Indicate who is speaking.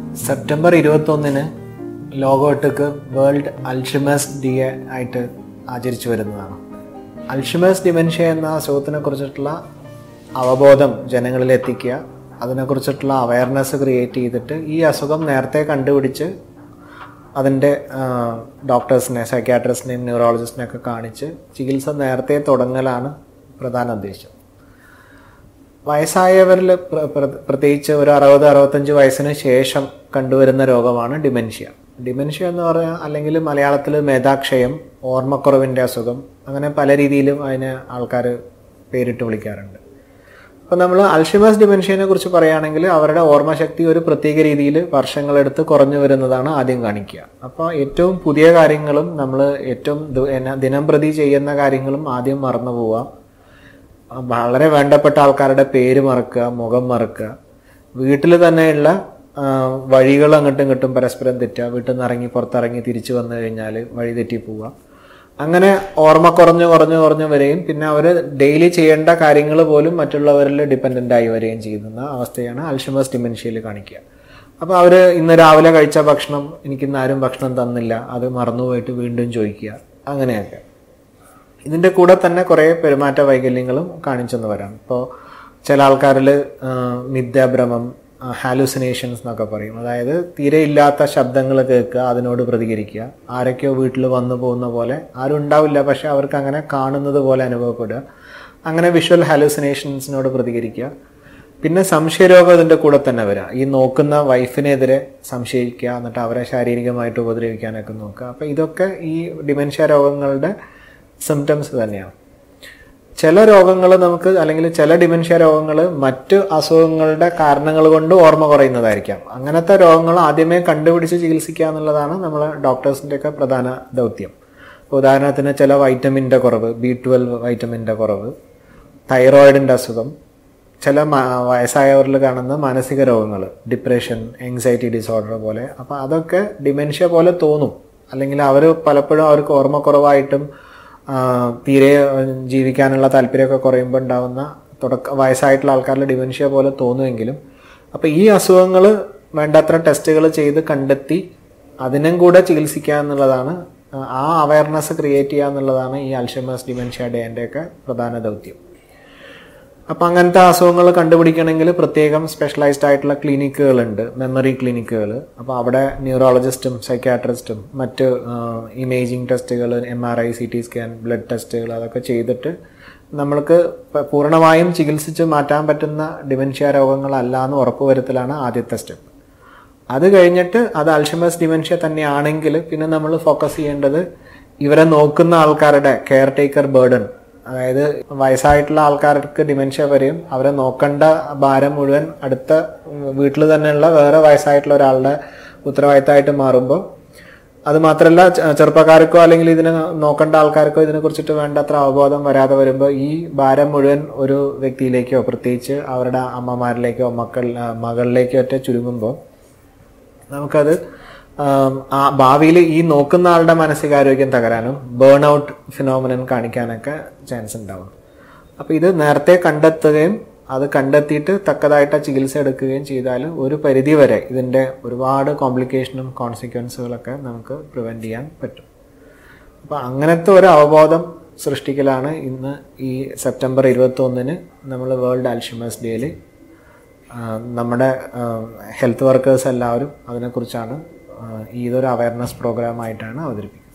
Speaker 1: September ഇരുപത്തൊന്നിന് ലോകമൊട്ടുക്ക് world Alzheimer's day ആയിട്ട് ആചരിച്ചു വരുന്നതാണ് അൽഷിമേഴ്സ് ഡിമെൻഷ്യ എന്ന അസുഖത്തിനെ കുറിച്ചിട്ടുള്ള അവബോധം ജനങ്ങളിൽ എത്തിക്കുക അതിനെക്കുറിച്ചിട്ടുള്ള അവയർനെസ് ക്രിയേറ്റ് ചെയ്തിട്ട് ഈ അസുഖം നേരത്തെ കണ്ടുപിടിച്ച് അതിൻ്റെ ഡോക്ടേഴ്സിനെ സൈക്യാട്രിസ്റ്റിനെയും ന്യൂറോളജിസ്റ്റിനെയൊക്കെ കാണിച്ച് ചികിത്സ നേരത്തെ തുടങ്ങലാണ് പ്രധാന ഉദ്ദേശം വയസ്സായവരിൽ പ്ര- പ്ര- പ്രത്യേകിച്ച് ഒരു അറുപത് അറുപത്തഞ്ച് വയസ്സിന് ശേഷം കണ്ടുവരുന്ന രോഗമാണ് ഡിമെൻഷ്യ ഡിമെൻഷ്യ എന്ന് പറഞ്ഞാൽ അല്ലെങ്കിൽ മലയാളത്തിൽ മേധാക്ഷയം ഓർമ്മക്കുറവിൻ്റെ അസുഖം അങ്ങനെ പല രീതിയിലും അതിനെ ആൾക്കാർ പേരിട്ട് വിളിക്കാറുണ്ട് അപ്പോൾ നമ്മൾ അൽഷിമേഴ്സ് ഡിമെൻഷ്യനെ കുറിച്ച് പറയുകയാണെങ്കിൽ അവരുടെ ഓർമ്മശക്തി ഒരു പ്രത്യേക രീതിയിൽ വർഷങ്ങളെടുത്ത് കുറഞ്ഞു വരുന്നതാണ് ആദ്യം കാണിക്കുക അപ്പോൾ ഏറ്റവും പുതിയ കാര്യങ്ങളും നമ്മൾ ഏറ്റവും ദു- എന്ന- ദിനം പ്രതി ചെയ്യുന്ന കാര്യങ്ങളും ആദ്യം മറന്നു പോവുക വളരെ വേണ്ടപ്പെട്ട ആൾക്കാരുടെ പേര് മറക്കുക മുഖം മറക്കുക വീട്ടിൽ തന്നെയുള്ള ആ, വഴികൾ അങ്ങോട്ടും ഇങ്ങോട്ടും പരസ്പരം തെറ്റുക വീട്ടിൽ നിന്ന് ഇറങ്ങി പുറത്തിറങ്ങി തിരിച്ചു വന്നു കഴിഞ്ഞാൽ വഴി തെറ്റി പോവുക അങ്ങനെ ഓർമ്മ കുറഞ്ഞു കുറഞ്ഞു കുറഞ്ഞു വരികയും പിന്നെ അവർ ഡെയിലി ചെയ്യേണ്ട കാര്യങ്ങൾ പോലും മറ്റുള്ളവരിൽ ഡിപ്പെൻഡൻ്റ് ആയി വരികയും ചെയ്യുന്ന അവസ്ഥയാണ് അൽഷിമേഴ്സ് ഡിമെൻഷ്യയിൽ കാണിക്കുക അപ്പോൾ അവർ ഇന്ന് രാവിലെ കഴിച്ച ഭക്ഷണം എനിക്കിന്ന് ആരും ഭക്ഷണം തന്നില്ല അത് മറന്നുപോയിട്ട് വീണ്ടും ചോദിക്കുക അങ്ങനെയൊക്കെ ഇതിൻ്റെ കൂടെ തന്നെ കുറേ പെരുമാറ്റ വൈകല്യങ്ങളും കാണിച്ചെന്ന് വരാം ഇപ്പോൾ ചില ആൾക്കാരിൽ മിഥ്യാഭ്രമം ഹാലുസിനേഷൻസ് എന്നൊക്കെ പറയും അതായത് തീരെ ഇല്ലാത്ത ശബ്ദങ്ങൾ കേൾക്കുക അതിനോട് പ്രതികരിക്കുക ആരൊക്കെയോ വീട്ടിൽ വന്നു പോകുന്ന പോലെ ആരും ഉണ്ടാവില്ല പക്ഷെ അവർക്ക് അങ്ങനെ കാണുന്നത് പോലെ അനുഭവപ്പെടുക അങ്ങനെ വിഷ്വൽ ഹാലുസിനേഷൻസിനോട് പ്രതികരിക്കുക പിന്നെ സംശയരോഗം ഇതിൻ്റെ കൂടെ തന്നെ വരിക ഈ നോക്കുന്ന വൈഫിനെതിരെ സംശയിക്കുക എന്നിട്ട് അവരെ ശാരീരികമായിട്ട് ഉപദ്രവിക്കാനൊക്കെ നോക്കുക അപ്പോൾ ഇതൊക്കെ ഈ ഡിമെൻഷ്യ രോഗങ്ങളുടെ സിംറ്റംസ് തന്നെയാണ് ചില രോഗങ്ങൾ നമുക്ക് അല്ലെങ്കിൽ ചില ഡിമെൻഷ്യ രോഗങ്ങൾ മറ്റ് അസുഖങ്ങളുടെ കാരണങ്ങൾ കൊണ്ട് ഓർമ്മ കുറയുന്നതായിരിക്കാം അങ്ങനത്തെ രോഗങ്ങൾ ആദ്യമേ കണ്ടുപിടിച്ച് ചികിത്സിക്കുക എന്നുള്ളതാണ് നമ്മളെ ഡോക്ടേഴ്സിൻ്റെ ഒക്കെ പ്രധാന ദൗത്യം ഇപ്പോൾ ഉദാഹരണത്തിന് ചില വൈറ്റമിൻ്റെ കുറവ് ബി ട്വൽവ് വൈറ്റമിൻ്റെ കുറവ് തൈറോയിഡിൻ്റെ അസുഖം ചില മ- വയസ്സായവരിൽ കാണുന്ന മാനസിക രോഗങ്ങൾ ഡിപ്രഷൻ എങ്സൈറ്റി ഡിസോർഡർ പോലെ അപ്പോൾ അതൊക്കെ ഡിമെൻഷ്യ പോലെ തോന്നും അല്ലെങ്കിൽ അവർ പലപ്പോഴും അവർക്ക് ഓർമ്മക്കുറവായിട്ടും ആ, തീരെ ഉം, ജീവിക്കാനുള്ള താല്പര്യമൊക്കെ കുറയുമ്പോൾ ഉണ്ടാകുന്ന തുടക്ക വയസ്സായിട്ടുള്ള ആൾക്കാരിൽ ഡിമെൻഷ്യ പോലെ തോന്നുമെങ്കിലും അപ്പോൾ ഈ അസുഖങ്ങൾ വേണ്ടത്ര ടെസ്റ്റുകൾ ചെയ്ത് കണ്ടെത്തി അതിനും കൂടെ ചികിത്സിക്കുക എന്നുള്ളതാണ് ആ, ആ അവയർനെസ് ക്രിയേറ്റ് ചെയ്യുക എന്നുള്ളതാണ് ഈ അൽഷമേഴ്സ് ഡിമെൻഷ്യ ഡേൻ്റെ ഒക്കെ പ്രധാന ദൗത്യം അപ്പം അങ്ങനത്തെ അസുഖങ്ങൾ കണ്ടുപിടിക്കണമെങ്കിൽ പ്രത്യേകം സ്പെഷ്യലൈസ്ഡ് ആയിട്ടുള്ള ക്ലിനിക്കുകളുണ്ട് മെമ്മറി ക്ലിനിക്കുകൾ അപ്പോൾ അവിടെ ന്യൂറോളജിസ്റ്റും സൈക്യാട്രിസ്റ്റും മറ്റ് ഇമേജിംഗ് ടെസ്റ്റുകൾ M R I C T scan blood ടെസ്റ്റുകൾ അതൊക്കെ ചെയ്തിട്ട് നമ്മൾക്ക് പ- പൂർണ്ണമായും ചികിത്സിച്ച് മാറ്റാൻ പറ്റുന്ന ഡിമെൻഷ്യ രോഗങ്ങളല്ല എന്ന് ഉറപ്പുവരുത്തലാണ് ആദ്യത്തെ സ്റ്റെപ്പ് അത് കഴിഞ്ഞിട്ട് അത് അൽഷിമേഴ്സ് ഡിമെൻഷ്യ തന്നെയാണെങ്കിൽ പിന്നെ നമ്മൾ ഫോക്കസ് ചെയ്യേണ്ടത് ഇവരെ നോക്കുന്ന ആൾക്കാരുടെ കെയർ ടേക്കർ ബേർഡൻ അതായത് വയസ്സായിട്ടുള്ള ആൾക്കാർക്ക് ഡിമെൻഷ്യ വരെയും അവരെ നോക്കേണ്ട ഭാരം മുഴുവൻ അടുത്ത വീട്ടിൽ തന്നെയുള്ള വേറെ വയസ്സായിട്ടുള്ള ഒരാളുടെ ഉത്തരവാദിത്തമായിട്ട് മാറുമ്പോൾ അത് മാത്രമല്ല ചെ- ചെറുപ്പക്കാർക്കോ അല്ലെങ്കിൽ ഇതിനെ നോക്കേണ്ട ആൾക്കാർക്കോ ഇതിനെ കുറിച്ചിട്ട് വേണ്ടത്ര അവബോധം വരാതെ വരുമ്പോൾ ഈ ഭാരം മുഴുവൻ ഒരു വ്യക്തിയിലേക്കോ പ്രത്യേകിച്ച് അവരുടെ അമ്മമാരിലേക്കോ മക്കൾ ആ, മകളിലേക്കോ ഒറ്റ ചുരുങ്ങുമ്പോൾ നമുക്കത് ആം, ആ ഭാവിയിൽ ഈ നോക്കുന്ന ആളുടെ മാനസികാരോഗ്യം തകരാനും ബേൺ ഔട്ട് ഫിനോമിനൻ കാണിക്കാനൊക്കെ ചാൻസ് ഉണ്ടാവും അപ്പോൾ ഇത് നേരത്തെ കണ്ടെത്തുകയും അത് കണ്ടെത്തിയിട്ട് തക്കതായിട്ട് ചികിത്സ എടുക്കുകയും ചെയ്താൽ ഒരു പരിധി വരെ ഇതിൻ്റെ ഒരുപാട് കോംപ്ലിക്കേഷനും കോൺസിക്വൻസുകളൊക്കെ നമുക്ക് പ്രിവെൻറ്റ് ചെയ്യാൻ പറ്റും അപ്പോൾ അങ്ങനത്തെ ഒരു അവബോധം സൃഷ്ടിക്കലാണ് ഇന്ന് ഈ സെപ്റ്റംബർ ഇരുപത്തൊന്നിന് നമ്മൾ വേൾഡ് അൽഷിമേഴ്സ് ഡേയിൽ നമ്മുടെ ഹെൽത്ത് വർക്കേഴ്സ് എല്ലാവരും അതിനെക്കുറിച്ചാണ് ആ, ഈ ഇതൊരു അവയർനെസ് പ്രോഗ്രാമായിട്ടാണ് അവതരിപ്പിക്കുന്നത്